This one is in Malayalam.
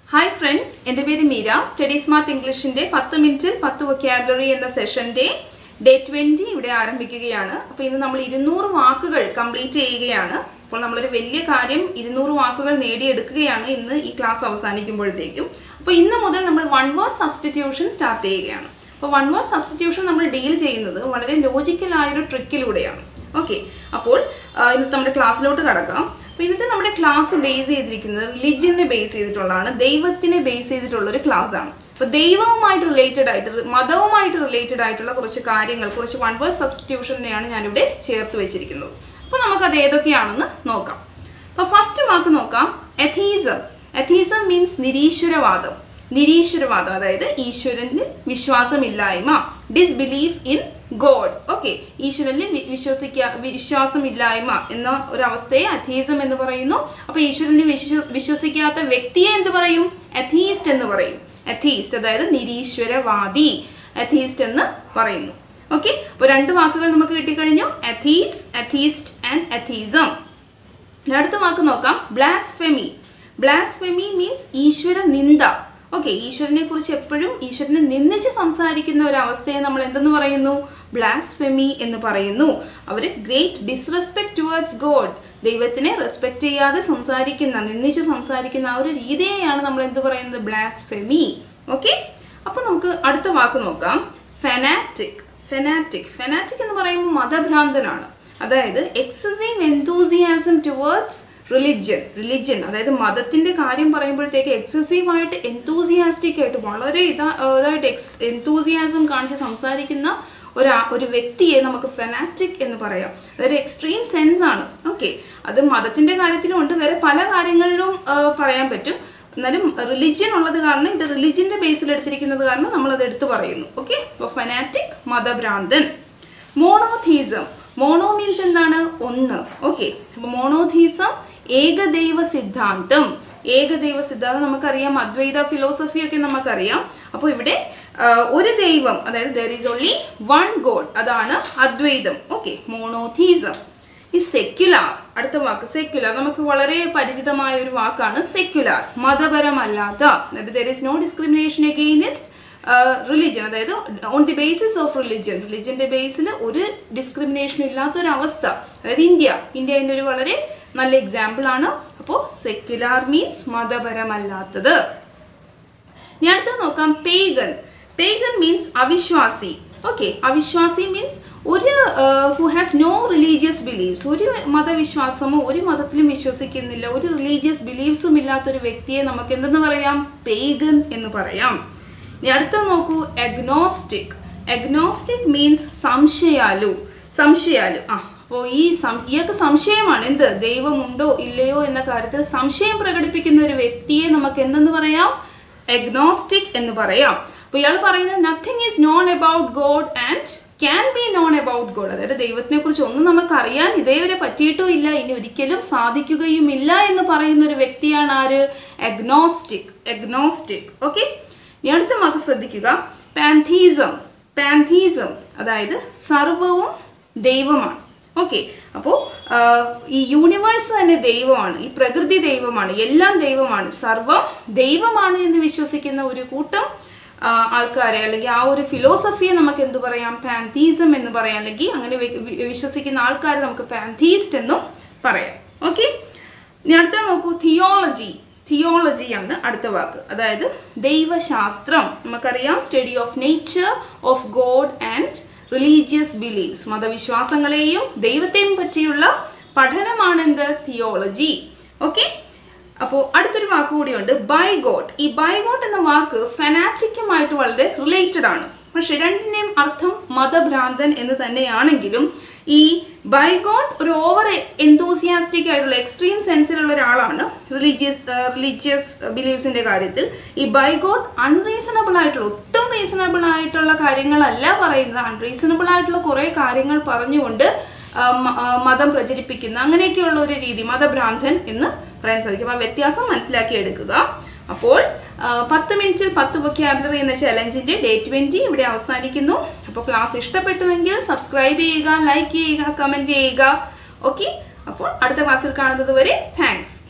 ഹായ് ഫ്രണ്ട്സ് എൻ്റെ പേര് മീര സ്റ്റഡി സ്മാർട്ട് ഇംഗ്ലീഷിൻ്റെ പത്ത് മിനിറ്റിൽ പത്ത് വൊക്കാബുലറി എന്ന സെഷൻ്റെ ഡേ ട്വൻറ്റി ഇവിടെ ആരംഭിക്കുകയാണ് അപ്പോൾ ഇന്ന് നമ്മൾ ഇരുന്നൂറ് വാക്കുകൾ കംപ്ലീറ്റ് ചെയ്യുകയാണ് അപ്പോൾ നമ്മളൊരു വലിയ കാര്യം ഇരുന്നൂറ് വാക്കുകൾ നേടിയെടുക്കുകയാണ് ഇന്ന് ഈ ക്ലാസ് അവസാനിക്കുമ്പോഴത്തേക്കും അപ്പോൾ ഇന്ന് മുതൽ നമ്മൾ വൺ വേർഡ് സബ്സ്റ്റിറ്റ്യൂഷൻ സ്റ്റാർട്ട് ചെയ്യുകയാണ് അപ്പോൾ വൺ വേർഡ് സബ്സ്റ്റിറ്റ്യൂഷൻ നമ്മൾ ഡീൽ ചെയ്യുന്നത് വളരെ ലോജിക്കലായൊരു ട്രിക്കിലൂടെയാണ് ഓക്കെ അപ്പോൾ ആ, ഇന്നത്തെ നമ്മുടെ ക്ലാസ്സിലോട്ട് കടക്കാം അപ്പോൾ ഇന്നത്തെ നമ്മുടെ ക്ലാസ് ബേസ് ചെയ്തിരിക്കുന്നത് റിലിജിയനെ ബേസ് ചെയ്തിട്ടുള്ളതാണ് ദൈവത്തിനെ ബേസ് ചെയ്തിട്ടുള്ള ഒരു ക്ലാസ് ആണ് അപ്പോൾ ദൈവവുമായിട്ട് റിലേറ്റഡ് ആയിട്ട് റി- മതവുമായിട്ട് റിലേറ്റഡ് ആയിട്ടുള്ള കുറച്ച് കാര്യങ്ങൾ കുറച്ച് വൺ വേർഡ് സബ്സ്റ്റിറ്റ്യൂഷനെയാണ് ഞാനിവിടെ ചേർത്ത് വെച്ചിരിക്കുന്നത് അപ്പോൾ നമുക്കത് ഏതൊക്കെയാണെന്ന് നോക്കാം അപ്പോൾ ഫസ്റ്റ് വാക്ക് നോക്കാം എഥീസം എഥീസം മീൻസ് നിരീശ്വരവാദം നിരീശ്വരവാദം അതായത് ഈശ്വരനിൽ വിശ്വാസമില്ലായ്മ ഡിസ്ബിലീഫ് ഇൻ ഗോഡ് ഓക്കെ ഈശ്വരനിൽ വി- വിശ്വസിക്കാ വിശ്വാസമില്ലായ്മ എന്ന ഒരവസ്ഥയെ അഥീസം എന്ന് പറയുന്നു അപ്പോൾ ഈശ്വരനിൽ വിശ്വ വിശ്വസിക്കാത്ത വ്യക്തിയെ എന്ത് പറയും അഥീസ്റ്റ് എന്ന് പറയും അഥീസ്റ്റ് അതായത് നിരീശ്വരവാദി അഥീസ്റ്റ് എന്ന് പറയുന്നു ഓക്കെ അപ്പോൾ രണ്ട് വാക്കുകൾ നമുക്ക് കിട്ടിക്കഴിഞ്ഞു അഥീസ് അഥീസ്റ്റ് ആൻഡ് അഥീസം ഇനി അടുത്ത വാക്ക് നോക്കാം ബ്ലാസ്ഫെമി ബ്ലാസ്ഫെമി മീൻസ് ഈശ്വര നിന്ദ ഓക്കെ ഈശ്വരനെ കുറിച്ച് എപ്പോഴും ഈശ്വരനെ നിന്ദിച്ച് സംസാരിക്കുന്ന ഒരു അവസ്ഥയെ നമ്മൾ എന്തെന്ന് പറയുന്നു ബ്ലാസ്ഫെമി എന്ന് പറയുന്നു അവർ ഗ്രേറ്റ് ഡിസ്റെസ്പെക്ട് ടുവേർഡ്സ് ഗോഡ് ദൈവത്തിനെ റെസ്പെക്ട് ചെയ്യാതെ സംസാരിക്കുന്ന നിന്ദിച്ച് സംസാരിക്കുന്ന ആ ഒരു രീതിയെയാണ് നമ്മൾ എന്ത് പറയുന്നത് ബ്ലാസ്ഫെമി ഓക്കെ അപ്പോൾ നമുക്ക് അടുത്ത വാക്ക് നോക്കാം ഫെനാറ്റിക് ഫെനാറ്റിക് ഫെനാറ്റിക് എന്ന് പറയുമ്പോൾ മതഭ്രാന്തനാണ് അതായത് excessive enthusiasm towards religion religion അതായത് മതത്തിന്റെ കാര്യം പറയുമ്പോഴത്തേക്ക് എക്സസീവ് ആയിട്ട് എൻതൂസിയാസ്റ്റിക് ആയിട്ട് വളരെ ഇതാ ഇതായിട്ട് എക്സ് എൻതൂസിയാസം കാണിച്ച് സംസാരിക്കുന്ന ഒരു ഒരു വ്യക്തിയെ നമുക്ക് ഫെനാറ്റിക് എന്ന് പറയാം അതൊരു എക്സ്ട്രീം സെൻസ് ആണ് ഓക്കെ അത് മതത്തിന്റെ കാര്യത്തിലും ഉണ്ട് വേറെ പല കാര്യങ്ങളിലും ആ, പറയാൻ പറ്റും എന്നാലും റിലിജ്യൻ ഉള്ളത് കാരണം ഇത് റിലിജ്യന്റെ ബേസിൽ എടുത്തിരിക്കുന്നത് കാരണം നമ്മൾ അത് എടുത്തു പറയുന്നു ഓക്കെ അപ്പോൾ ഫെനാറ്റിക് മതഭ്രാന്തൻ മോണോഥീസം മോണോ മീൻസ് എന്താണ് ഒന്ന് ഓക്കെ അപ്പോൾ മോണോഥീസം ഏകദൈവ സിദ്ധാന്തം ഏകദൈവ സിദ്ധാന്തം നമുക്കറിയാം അദ്വൈത ഫിലോസഫി ഒക്കെ നമുക്കറിയാം അപ്പോൾ ഇവിടെ ആ, ഒരു ദൈവം അതായത് there is only one God അതാണ് അദ്വൈതം ഓക്കെ മോണോഥീസം ഈ സെക്യുലാർ അടുത്ത വാക്ക് സെക്യുലാർ നമുക്ക് വളരെ പരിചിതമായ ഒരു വാക്കാണ് സെക്യുലാർ മതപരമല്ലാത്ത അതായത് there is no discrimination against religion അതായത് on the basis of religion റിലിജ്യൻ്റെ ബേസിൽ ഒരു ഡിസ്ക്രിമിനേഷൻ ഇല്ലാത്ത ഒരു അവസ്ഥ അതായത് ഇന്ത്യ ഇന്ത്യ അതിൻ്റെ ഒരു വളരെ നല്ല എക്സാമ്പിൾ ആണ് അപ്പോൾ സെക്യുലാർ മീൻസ് മതപരമല്ലാത്തത് ഇനി അടുത്ത നോക്കാം പേഗൻ പേഗൻ മീൻസ് അവിശ്വാസി ഓക്കെ അവിശ്വാസി മീൻസ് ഒരു who has no religious beliefs ഒരു മതവിശ്വാസമോ ഒരു മതത്തിലും വിശ്വസിക്കുന്നില്ല ഒരു റിലീജിയസ് ബിലീവ്സും ഇല്ലാത്ത ഒരു വ്യക്തിയെ നമുക്ക് എന്തെന്ന് പറയാം പേഗൻ എന്ന് പറയാം ഇനി അടുത്ത നോക്കൂ എഗ്നോസ്റ്റിക് എഗ്നോസ്റ്റിക് മീൻസ് സംശയാലു സംശയാലു ആ അപ്പോൾ ഈ സം ഇയാൾക്ക് സംശയമാണ് എന്ത് ദൈവമുണ്ടോ ഇല്ലയോ എന്ന കാര്യത്തിൽ സംശയം പ്രകടിപ്പിക്കുന്ന ഒരു വ്യക്തിയെ നമുക്ക് എന്തെന്ന് പറയാം എഗ്നോസ്റ്റിക് എന്ന് പറയാം അപ്പോൾ ഇയാൾ പറയുന്നത് nothing is known about God and can be known about God അതായത് ദൈവത്തിനെ കുറിച്ച് ഒന്നും നമുക്കറിയാൻ ഇതേവരെ പറ്റിയിട്ടോ ഇല്ല ഇനി ഒരിക്കലും സാധിക്കുകയുമില്ല എന്ന് പറയുന്ന ഒരു വ്യക്തിയാണ് ആര് എഗ്നോസ്റ്റിക് എഗ്നോസ്റ്റിക് ഓക്കെ ഇനി അടുത്ത വാക്ക് ശ്രദ്ധിക്കുക പാൻതീസം പാൻതീസം അതായത് സർവവും ദൈവമാണ് ഓക്കെ അപ്പോൾ ഈ യൂണിവേഴ്സ് തന്നെ ദൈവമാണ് ഈ പ്രകൃതി ദൈവമാണ് എല്ലാം ദൈവമാണ് സർവം ദൈവമാണ് എന്ന് വിശ്വസിക്കുന്ന ഒരു കൂട്ടം ആ, ആൾക്കാരെ അല്ലെങ്കിൽ ആ ഒരു ഫിലോസഫിയെ നമുക്ക് എന്ത് പറയാം പാൻതീസം എന്ന് പറയാം അല്ലെങ്കിൽ അങ്ങനെ വി- വി- വിശ്വസിക്കുന്ന ആൾക്കാരെ നമുക്ക് പാൻതീസ്റ്റ് എന്നും പറയാം ഓക്കെ ഇനി അടുത്ത നോക്കൂ തിയോളജി തിയോളജിയാണ് അടുത്ത വാക്ക് അതായത് ദൈവശാസ്ത്രം നമുക്കറിയാം study of nature of God and religious beliefs മതവിശ്വാസങ്ങളെയും ദൈവത്തെയും പറ്റിയുള്ള പഠനമാണ് എന്ത് തിയോളജി ഓക്കെ അപ്പോൾ അടുത്തൊരു വാക്ക് കൂടിയുണ്ട് ബൈഗോട്ട് ഈ ബൈഗോട്ട് എന്ന വാക്ക് ഫെനാറ്റിക്കുമായിട്ട് വളരെ റിലേറ്റഡ് ആണ് പക്ഷെ രണ്ടിൻ്റെയും അർത്ഥം മതഭ്രാന്തൻ എന്ന് തന്നെയാണെങ്കിലും ഈ ബൈഗോട്ട് ഒരു ഓവർ എന്തോസിയാസ്റ്റിക് ആയിട്ടുള്ള എക്സ്ട്രീം സെൻസിലുള്ള ഒരാളാണ് റിലീജിയസ് റിലീജിയസ് ബിലീവ്സിന്റെ കാര്യത്തിൽ ഈ ബൈഗോട്ട് അൺറീസണബിൾ ആയിട്ടുള്ള ഒട്ടും റീസണബിൾ ആയിട്ടുള്ള കാര്യങ്ങളല്ല പറയുന്നത് അൺറീസണബിൾ ആയിട്ടുള്ള കുറേ കാര്യങ്ങൾ പറഞ്ഞുകൊണ്ട് ആ, മ- ആ, മതം പ്രചരിപ്പിക്കുന്ന അങ്ങനെയൊക്കെയുള്ള ഒരു രീതി മതഭ്രാന്തൻ എന്ന് പറയാൻ സാധിക്കും ആ വ്യത്യാസം മനസ്സിലാക്കി എടുക്കുക അപ്പോൾ ആ, പത്ത് മിനിറ്റിൽ പത്ത് വൊക്കാബുലറി എന്ന ചലഞ്ചിന്റെ ഡേ ട്വന്റി ഇവിടെ അവസാനിക്കുന്നു അപ്പോൾ ക്ലാസ് ഇഷ്ടപ്പെട്ടുവെങ്കിൽ സബ്സ്ക്രൈബ് ചെയ്യുക ലൈക്ക് ചെയ്യുക കമന്റ് ചെയ്യുക ഓക്കെ അപ്പോൾ അടുത്ത ക്ലാസ്സിൽ കാണുന്നത് വരെ താങ്ക്സ്